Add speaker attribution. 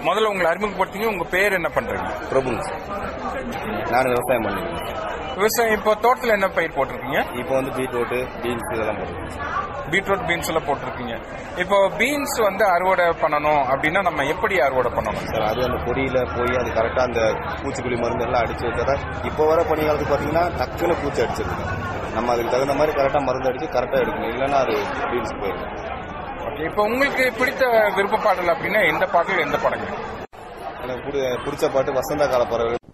Speaker 1: முதல்ல உங்களை அறிமுகப்படுத்திங்க உங்க பேர் என்ன பண்றீங்க
Speaker 2: பிரபுங்க சார் நான் விவசாயம் பண்ணிருக்கேன்
Speaker 1: விவசாயம் இப்போ தோட்டத்தில் என்ன பயிர் போட்டிருக்கீங்க
Speaker 2: இப்போ வந்து பீட்ரூட்டு பீன்ஸ் இதெல்லாம் போட்டுருக்கேன்
Speaker 1: பீட்ரூட் பீன்ஸ் எல்லாம் போட்டிருக்கீங்க இப்போ பீன்ஸ் வந்து அறுவடை பண்ணணும் அப்படின்னா நம்ம எப்படி அறுவடை பண்ணணும்
Speaker 2: சார் அது அந்த பொடியில போய் அது கரெக்டாக அந்த பூச்சிக்கொல்லி மருந்து எல்லாம் அடிச்சு வச்சா இப்போ வர பனி காலத்துக்கு பார்த்தீங்கன்னா டக்குன்னு பூச்சி அடிச்சிருக்கு நம்ம அதுக்கு தகுந்த மாதிரி கரெக்டாக மருந்து அடிச்சு கரெக்டாக எடுக்கணும் இல்லைன்னா அது பீன்ஸ் போயிடும்
Speaker 1: ஓகே இப்போ உங்களுக்கு பிடித்த விருப்ப பாடல் அப்படின்னா எந்த பாடல் எந்த படங்கள்
Speaker 2: எனக்கு பிடி- பிடிச்ச பாட்டு வசந்த கால பறவை